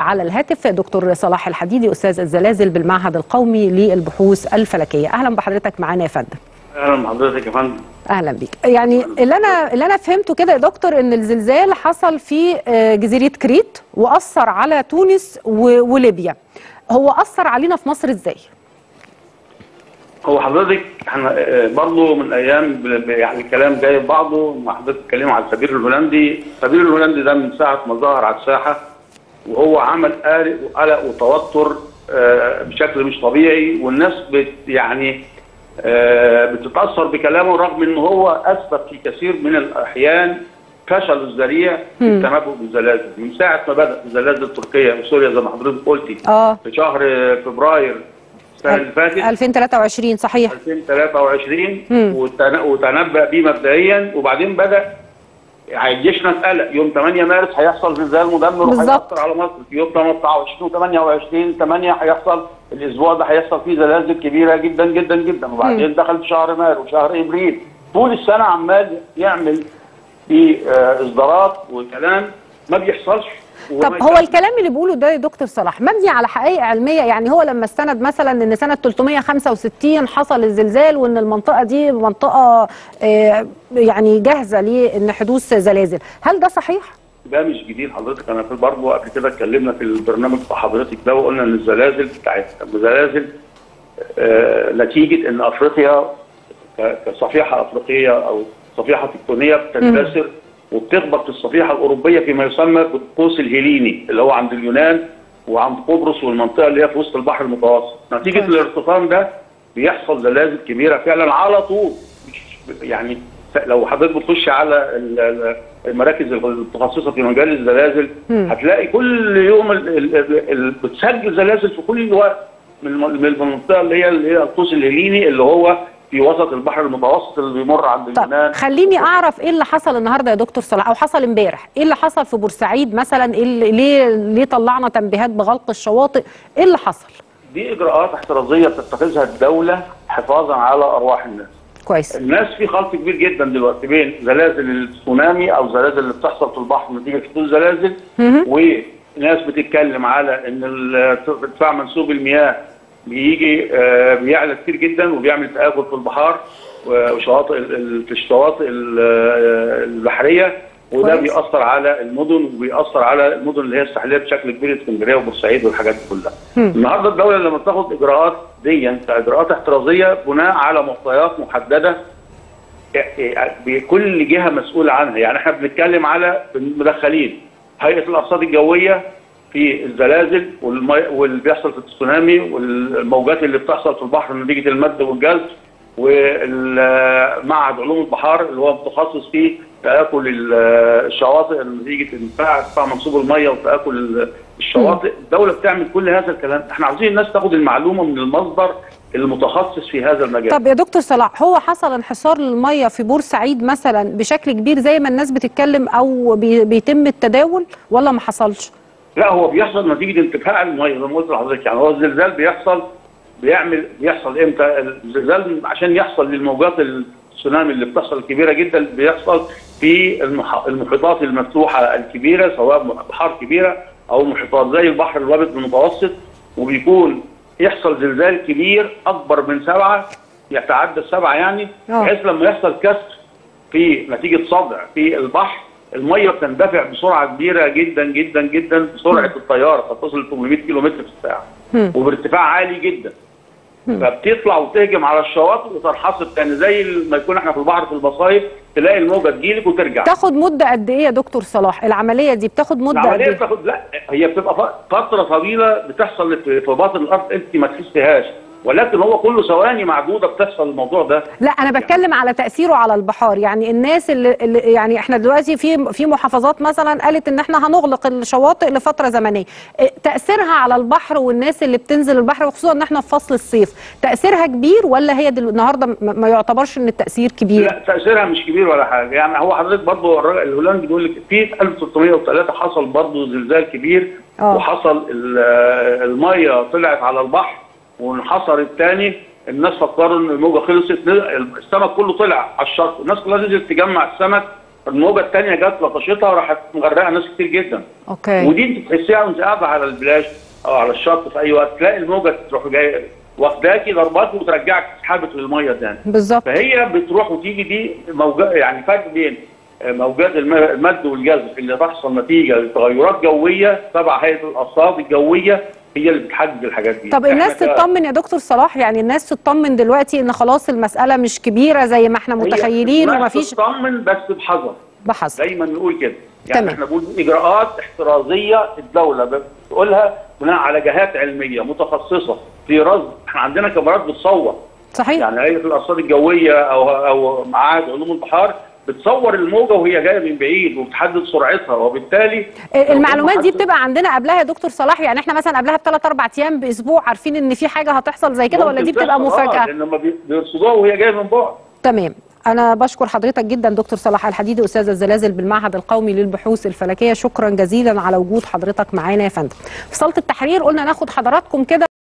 على الهاتف دكتور صلاح الحديدي استاذ الزلازل بالمعهد القومي للبحوث الفلكيه اهلا بحضرتك معانا يا فندم اهلا بحضرتك يا فندم اهلا بيك يعني اللي انا اللي انا فهمته كده يا دكتور ان الزلزال حصل في آه، جزيره كريت واثر على تونس و- وليبيا هو اثر علينا في مصر ازاي هو حضرتك احنا آه، برضه من ايام ب- ب- يعني الكلام جاي في بعضه ما حضرتك بتتكلم على السفير الهولندي السفير الهولندي ده من ساعه ما ظهر على الساحه وهو عمل قلق وقلق وتوتر آه، بشكل مش طبيعي والناس بت يعني آه، بتتاثر بكلامه رغم ان هو اثبت في كثير من الاحيان فشل الذريع في التنبؤ بالزلازل من ساعه ما بدات الزلازل التركيه في سوريا زي ما حضرتك قلتي اه في شهر فبراير السنه اللي فاتت 2023 صحيح 2023 مم. وتن- وتنبأ بيه مبدئيا وبعدين بدأ هيجيشنا اتقلق يوم 8 مارس هيحصل زلزال مدمر بالظبط. وهيأثر على مصر في يوم 28 و28 8 هيحصل الاسبوع ده هيحصل فيه زلازل كبيره جدا جدا جدا وبعدين دخل في شهر مارس وشهر ابريل طول السنه عمال يعمل في آه، اصدارات وكلام ما بيحصلش طب وما هو يكمل. الكلام اللي بيقوله ده يا دكتور صلاح مبني على حقائق علميه يعني هو لما استند مثلا ان سنه 365 حصل الزلزال وان المنطقه دي منطقه آه، يعني جاهزه لان حدوث زلازل هل ده صحيح؟ ده مش جديد حضرتك انا في برضه قبل كده اتكلمنا في البرنامج بتاع حضرتك ده وقلنا ان الزلازل بتاعت الزلازل آه نتيجه ان افريقيا ك- كصفيحه افريقيه او صفيحه تكتونيه بتندثر وبتخبط في الصفيحه الاوروبيه فيما يسمى بالقوس الهيليني اللي هو عند اليونان وعند قبرص والمنطقه اللي هي في وسط البحر المتوسط نتيجه كويس. الارتطام ده بيحصل زلازل كبيره فعلا على طول مش يعني لو حضرتك بتخش على ال- ال- المراكز المتخصصه في مجال الزلازل مم. هتلاقي كل يوم ال- ال- ال- ال- بتسجل زلازل في كل وقت من الم- من المنطقه اللي هي اللي هي القوس الهيليني اللي هو في وسط البحر المتوسط اللي بيمر عند اليونان طب خليني اعرف ايه اللي حصل النهارده يا دكتور صلاح او حصل امبارح ايه اللي حصل في بورسعيد مثلا إيه اللي ليه ليه طلعنا تنبيهات بغلق الشواطئ ايه اللي حصل دي اجراءات احترازيه بتتخذها الدوله حفاظا على ارواح الناس كويس الناس في خلط كبير جدا دلوقتي بين زلازل التسونامي او زلازل اللي بتحصل في البحر نتيجه حدوث زلازل مهم. وناس بتتكلم على ان ال- ارتفاع منسوب المياه بيجي آه، بيعلى كتير جدا وبيعمل تآكل في البحار وشواطئ ال- ال- في الشواطئ ال- آه، البحريه وده كويس. بيأثر على المدن وبيأثر على المدن اللي هي الساحليه بشكل كبير اسكندريه وبورسعيد والحاجات دي كلها. مم. النهارده الدوله لما بتاخد اجراءات دي كاجراءات احترازيه بناء على معطيات محدده بكل جهه مسؤوله عنها يعني احنا بنتكلم على المدخلين هيئه الارصاد الجويه في الزلازل والمي... واللي بيحصل في التسونامي والموجات اللي بتحصل في البحر نتيجه المد والجزر ومعهد علوم البحار اللي هو متخصص في تاكل ال- الشواطئ نتيجه ارتفاع ارتفاع منسوب الميه وتاكل الشواطئ الدوله بتعمل كل هذا الكلام احنا عاوزين الناس تاخد المعلومه من المصدر المتخصص في هذا المجال طب يا دكتور صلاح هو حصل انحسار للميه في بورسعيد مثلا بشكل كبير زي ما الناس بتتكلم او بي بيتم التداول ولا ما حصلش؟ لا هو بيحصل نتيجه انتفاع الميه زي ما قلت لحضرتك يعني هو الزلزال بيحصل بيعمل بيحصل امتى الزلزال عشان يحصل للموجات التسونامي اللي بتحصل كبيره جدا بيحصل في المح- المحيطات المفتوحه الكبيره سواء بحار كبيره او محيطات زي البحر الابيض المتوسط وبيكون يحصل زلزال كبير اكبر من سبعه يتعدى السبعه يعني آه. بحيث لما يحصل كسر في نتيجه صدع في البحر الميه بتندفع بسرعه كبيره جدا جدا جدا بسرعه الطياره قد تصل ل 800 كيلو متر في الساعه مم. وبارتفاع عالي جدا فبتطلع وتهجم على الشواطئ وتنحصر تاني زي ما يكون احنا في البحر في المصايف تلاقي الموجه تجيلك وترجع تاخد مده قد ايه يا دكتور صلاح؟ العمليه دي بتاخد مده قد العمليه ايه؟ بتاخد لا هي بتبقى ف- فتره طويله بتحصل في في باطن الارض انت ما تحسهاش ولكن هو كله ثواني معدوده بتحصل الموضوع ده لا انا بتكلم على تاثيره على البحار يعني الناس اللي, اللي يعني احنا دلوقتي في في محافظات مثلا قالت ان احنا هنغلق الشواطئ لفتره زمنيه إيه تاثيرها على البحر والناس اللي بتنزل البحر وخصوصا ان احنا في فصل الصيف تاثيرها كبير ولا هي دل... النهارده ما- ما يعتبرش ان التاثير كبير لا تاثيرها مش كبير ولا حاجه يعني هو حضرتك برضه الراجل الهولندي بيقول لك في 1303 حصل برضه زلزال كبير آه. وحصل ال- الميه طلعت على البحر وانحصر الثاني الناس فكروا ان الموجه خلصت نزل- السمك كله طلع على الشط الناس كلها نزلت تجمع السمك الموجه الثانيه جت لطشتها وراحت مغرقه ناس كتير جدا اوكي ودي انت تحسيها وانت قاعده على البلاج او على الشط في اي وقت تلاقي الموجه تروح جايه واخداكي ضربات وترجعك تسحبك للميه تاني بالظبط فهي بتروح وتيجي دي موجة يعني فرق بين موجات الم- المد والجزر اللي تحصل نتيجه لتغيرات جويه تبع هيئه الارصاد الجويه هي اللي بتحدد الحاجات دي طب الناس إحنا ك- تطمن يا دكتور صلاح يعني الناس تطمن دلوقتي ان خلاص المساله مش كبيره زي ما احنا هي متخيلين الناس ومفيش تطمن بس بحذر بحث دايما نقول كده يعني تمام. احنا بنقول اجراءات احترازيه الدوله بتقولها بناء على جهات علميه متخصصه في رصد احنا عندنا كاميرات بتصور صحيح يعني هيئه الارصاد الجويه او او معهد علوم البحار بتصور الموجه وهي جايه من بعيد وبتحدد سرعتها وبالتالي المعلومات دي لو هم بتبقى عندنا قبلها يا دكتور صلاح يعني احنا مثلا قبلها بثلاث اربع ايام باسبوع عارفين ان في حاجه هتحصل زي كده ولا دي ممكن بتبقى تحصل، آه، مفاجاه لان هم بي- بيرصدوها وهي جايه من بعد تمام انا بشكر حضرتك جدا دكتور صلاح الحديدي استاذ الزلازل بالمعهد القومي للبحوث الفلكيه شكرا جزيلا على وجود حضرتك معانا يا فندم في صاله التحرير قلنا ناخد حضراتكم كده